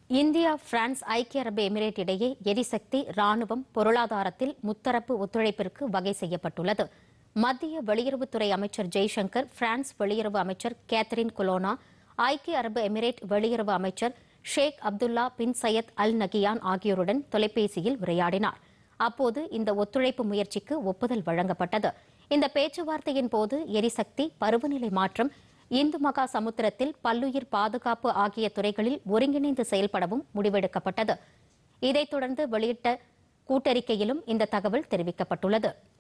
India France ஐக்கிய அரபு Emirate இடையே எரிசக்தி ராணுவம் பொருளாதாரத்தில் முத்தரப்பு ஒத்துழைப்பிற்கு வகை செய்யப்பட்டுள்ளது மத்திய வெளியுறவுத்துறை அமைச்சர் ஜெய்சங்கர் பிரான்ஸ் வெளியுறவு அமைச்சர் கேத்தரின் குலோனா ஐக்கிய அரபு எமிரேட் வெளியுறவு அமைச்சர் ஷேக் அப்துல்லா பின் சையத் அல் நகியான் ஆகியோருடன் தொலைபேசியில் உரையாடினார் அப்போது இந்த ஒத்துழைப்பு முயற்சிக்கு ஒப்புதல் வழங்கப்பட்டது இந்த பேச்சுவார்த்தையின் போது எரிசக்தி பருவநிலை மாற்றம் இந்து மகா சமுத்திரத்தில் பல்லுயிர் பாதுகாப்பு ஆகிய துறைகளில் ஒருங்கிணைந்து செயல்படவும் முடிவெடுக்கப்பட்டது இதைத் தொடர்ந்து வெளியிட்ட கூட்டறிக்கையிலும் இந்த தகவல் தெரிவிக்கப்பட்டுள்ளது